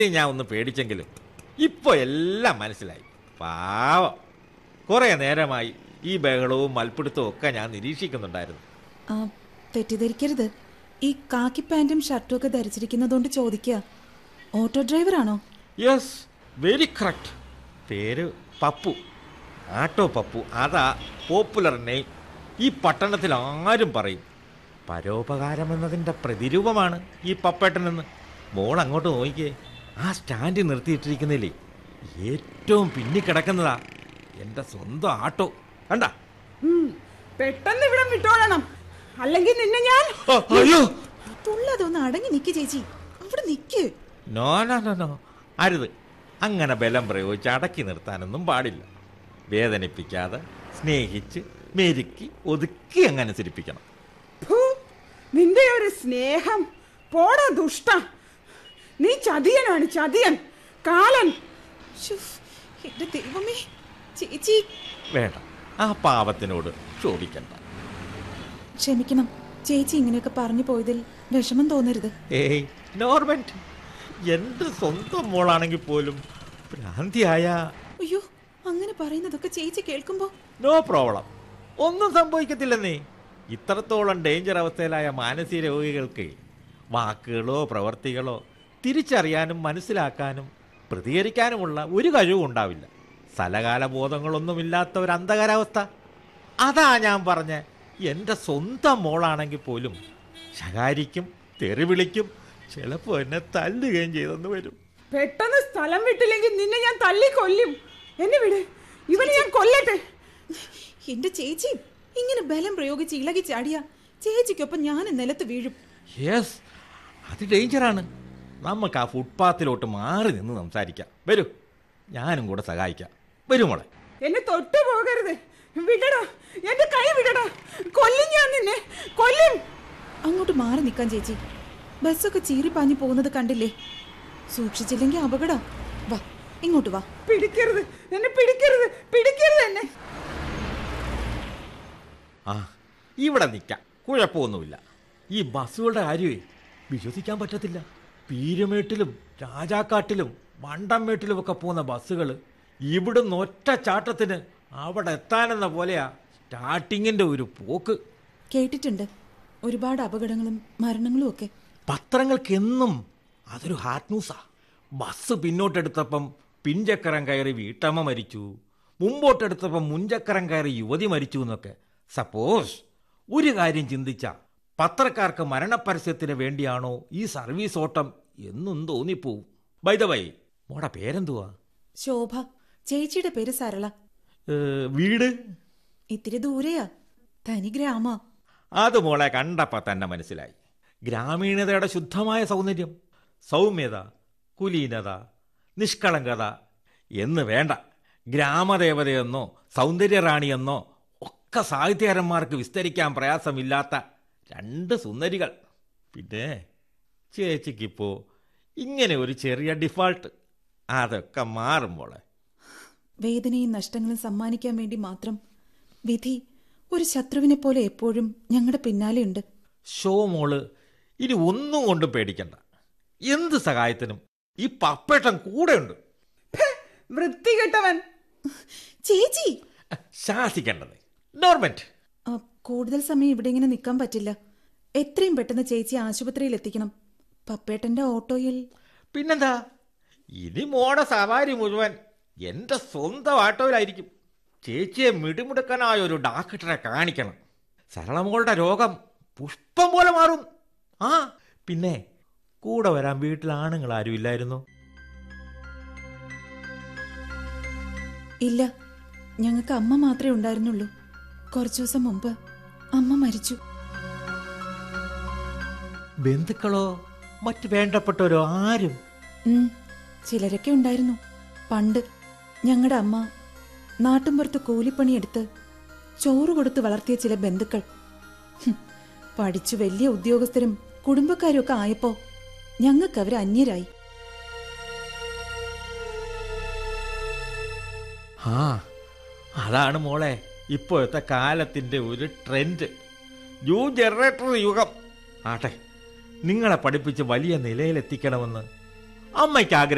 ഞാൻ ഒന്ന് പേടിച്ചെങ്കിലും ഇപ്പൊ എല്ലാം മനസ്സിലായി പാവം കുറെ നേരമായി ഈ ബഹളവും മൽപ്പിടുത്തവും ഒക്കെ ഞാൻ നിരീക്ഷിക്കുന്നുണ്ടായിരുന്നു ആ, തെറ്റിദ്ധരിക്കരുത് ഈ കാക്കി പാന്റും ഷർട്ടും ഒക്കെ ധരിച്ചിരിക്കുന്നതുകൊണ്ട് ചോദിക്കുക ഓട്ടോ ഡ്രൈവറാണോ യെസ് വെരി കറക്റ്റ് പേര് പപ്പു ആട്ടോ പപ്പു അതാ പോപ്പുലർ നെയിം ഈ പട്ടണത്തിൽ ആരും പറയും പരോപകാരം എന്നതിൻ്റെ പ്രതിരൂപമാണ് ഈ പപ്പേട്ടനെന്ന് മോൾ അങ്ങോട്ട് നോക്കിക്കേ ആ സ്റ്റാൻഡിൽ നിർത്തിയിട്ടിരിക്കുന്നില്ലേ ഏറ്റവും പിന്നിക്കിടക്കുന്നതാ എൻ്റെ സ്വന്തം ആട്ടോ കണ്ട ഉം, പെട്ടെന്ന് ഇവിടെ വിട്ടോളണം അല്ലെങ്കിൽ നിന്നെ ഞാൻ അയ്യോ തുള്ളതൊന്ന് അടങ്ങി നിക്ക് ചേച്ചി അവിടെ നിക്ക് നോ നോ നോ നോ അരുത് അങ്ങനെ ബലം പ്രയോഗിച്ച് അടക്കി നിർത്താനൊന്നും പാടില്ല വേദനിപ്പിക്കാതെ സ്നേഹിച്ച് മെരുക്കി ഒതുക്കി അങ്ങ് അനുസരിപ്പിക്കണം ഫു, നിന്റെ ഒരു സ്നേഹം പോടാ ദുഷ്ട നീ ചതിയനാണ് ചതിയൻ കാലൻ ശ്ശോ, എന്റെ ദൈവമേ ചേച്ചി വേണ്ട ആ പാവത്തിനോട് ചോദിക്കണ്ട ക്ഷമിക്കണം ചേച്ചി ഇങ്ങനെയൊക്കെ പറഞ്ഞു പോയതിൽ വിഷമം തോന്നരുത് ഏയ് നോർമൻറ്റ് എൻ്റെ സ്വന്തം മോളാണെങ്കിൽ പോലും ഭ്രാന്തിയായ അയ്യോ അങ്ങനെ പറയുന്നതൊക്കെ ചേച്ചി കേൾക്കുമ്പോ നോ പ്രോബ്ലം ഒന്നും സംഭവിക്കത്തില്ലെന്നേ ഇത്രത്തോളം ഡേഞ്ചർ അവസ്ഥയിലായ മാനസിക രോഗികൾക്ക് വാക്കുകളോ പ്രവർത്തികളോ തിരിച്ചറിയാനും മനസ്സിലാക്കാനും പ്രതികരിക്കാനുമുള്ള ഒരു കഴിവും ഉണ്ടാവില്ല സ്ഥലകാല ബോധങ്ങളൊന്നുമില്ലാത്ത ഒരു അന്ധകാരാവസ്ഥ അതാ ഞാൻ പറഞ്ഞ എൻ്റെ സ്വന്തം മോളാണെങ്കിൽ പോലും ശകാരിക്കും തെറി വിളിക്കും ചിലപ്പോൾ എന്നെ തല്ലുകയും ചെയ്തെന്ന് വരും പെട്ടെന്ന് സ്ഥലം വിട്ടില്ലെങ്കിൽ നിന്നെ ഞാൻ തല്ലിക്കൊല്ലും എന്നെ വിട് ഇവനെ ഞാൻ കൊല്ലട്ടെ എന്റെ ചേച്ചി ഇങ്ങനെ ബലം പ്രയോഗിച്ച് ഇളകി ചാടിയ ചേച്ചിക്കൊപ്പം ഞാൻ നിലത്ത് വീഴും യെസ് അത് ഡേഞ്ചറാണ് നമുക്ക് ആ ഫുട്പാത്തിലോട്ട് മാറി നിന്ന് സംസാരിക്കാം വരൂ ഞാനും കൂടെ സഹായിക്കാം വരൂ മോളെ എന്നെ തൊട്ടു പോകരുത് വിടടാ എന്റെ കൈ വിടടാ കൊല്ലും ഞാൻ നിന്നെ കൊല്ലും അങ്ങോട്ട് മാറി നിൽക്കാൻ ചേച്ചി ബസ്സൊക്കെ ചീറിപ്പാഞ്ഞു പോകുന്നത് കണ്ടില്ലേ സൂക്ഷിച്ചില്ലെങ്കിൽ അപകട വാ ഇങ്ങോട്ട് വാ പിടിക്കരുത് എന്നെ പിടിക്കരുത് പിടിക്കരുത് എന്നെ ആ ഇവിടെ നിൽക്കാം കുഴപ്പമൊന്നുമില്ല ഈ ബസ്സുകളുടെ കാര്യമേ വിശ്വസിക്കാൻ പറ്റത്തില്ല പീരുമേട്ടിലും രാജാക്കാട്ടിലും വണ്ടംമേട്ടിലും ഒക്കെ പോകുന്ന ബസ്സുകൾ ഇവിടുന്ന് ഒറ്റ ചാട്ടത്തിന് അവിടെ എത്താനെന്ന പോലെയാ സ്റ്റാർട്ടിങ്ങിൻ്റെ ഒരു പോക്ക് കേട്ടിട്ടുണ്ട് ഒരുപാട് അപകടങ്ങളും മരണങ്ങളും ഒക്കെ പത്രങ്ങൾക്കെന്നും അതൊരു ഹാർട്ട് ന്യൂസാ ബസ് പിന്നോട്ടെടുത്തപ്പം പിൻചക്രം കയറി വീട്ടമ്മ മരിച്ചു മുമ്പോട്ടെടുത്തപ്പം മുൻചക്രം കയറി യുവതി മരിച്ചു എന്നൊക്കെ സപ്പോസ് ഒരു കാര്യം ചിന്തിച്ച പത്രക്കാർക്ക് മരണപരസ്യത്തിന് വേണ്ടിയാണോ ഈ സർവീസ് ഓട്ടം എന്നും തോന്നിപ്പോവും ബൈ ദ വൈ മോടെ പേരെന്തുവാ ശോഭ ചേച്ചിയുടെ പേര് സരള ഏ, വീട് ഇത്തിരി ദൂരെയാ തനി ഗ്രാമ അത് മോളെ കണ്ടപ്പോൾ തന്നെ മനസ്സിലായി ഗ്രാമീണതയുടെ ശുദ്ധമായ സൗന്ദര്യം സൗമ്യത കുലീനത നിഷ്കളങ്കത എന്ന് വേണ്ട ഗ്രാമദേവതയെന്നോ സൗന്ദര്യറാണിയെന്നോ ഒക്കെ സാഹിത്യകാരന്മാർക്ക് വിസ്തരിക്കാൻ പ്രയാസമില്ലാത്ത രണ്ട് സുന്ദരികൾ പിന്നെ ചേച്ചിക്കിപ്പോ ഇങ്ങനെ ഒരു ചെറിയ ഡിഫാൾട്ട് അതൊക്കെ മാറും മോളെ വേദനയും നഷ്ടങ്ങളും സമ്മാനിക്കാൻ വേണ്ടി മാത്രം വിധി ഒരു ശത്രുവിനെ പോലെ എപ്പോഴും ഞങ്ങളുടെ പിന്നാലെയുണ്ട് ഷോ മോള് ഇനി ഒന്നും കൊണ്ടും പേടിക്കണ്ട എന്ത് സഹായത്തിനും ഈ പപ്പേട്ടൻ കൂടെയുണ്ട് ഫെ, വൃത്തികെട്ടവൻ ചേച്ചി ശാസിക്കേണ്ടത് നോർമെന്റ് ആ, കൂടുതൽ സമയം ഇവിടെ ഇങ്ങനെ നിൽക്കാൻ പറ്റില്ല എത്രയും പെട്ടെന്ന് ചേച്ചി ആശുപത്രിയിൽ എത്തിക്കണം പപ്പേട്ടന്റെ ഓട്ടോയിൽ പിന്നെന്താ ഇനി മോടെ സവാരി മുഴുവൻ എന്റെ സ്വന്തം ആട്ടോയിലായിരിക്കും ചേച്ചിയെ മിടിമുടുക്കനായ ഒരു ഡാക്ടറെ കാണിക്കണം സരളമോളുടെ രോഗം പുഷ്പം പോലെ മാറും ആ പിന്നെ കൂടെ വരാൻ വീട്ടിൽ ആണുങ്ങൾ ആരും ഇല്ലായിരുന്നു ഇല്ല ഞങ്ങൾക്ക് അമ്മ മാത്രമേ ഉണ്ടായിരുന്നുള്ളൂ കുറച്ചു ദിവസം മുമ്പ് അമ്മ മരിച്ചു ബന്ധുക്കളോ മറ്റ് വേണ്ടപ്പെട്ടവരോ ആരും ഉം, ചിലരൊക്കെ ഉണ്ടായിരുന്നു പണ്ട് ഞങ്ങളുടെ അമ്മ നാട്ടുമ്പുറത്ത് കൂലിപ്പണിയെടുത്ത് ചോറ് കൊടുത്ത് വളർത്തിയ ചില ബന്ധുക്കൾ ഹും, പഠിച്ചു വലിയ ഉദ്യോഗസ്ഥരും കുടുംബക്കാരും ഒക്കെ ആയപ്പോ ഞങ്ങൾക്ക് അവർ അന്യരായി ആ അതാണ് മോളെ ഇപ്പോഴത്തെ കാലത്തിന്റെ ഒരു ട്രെൻഡ് ന്യൂ ജനറേറ്റർ യുഗം ആട്ടെ നിങ്ങളെ പഠിപ്പിച്ച് വലിയ നിലയിലെത്തിക്കണമെന്ന് അമ്മയ്ക്ക് ആഗ്രഹം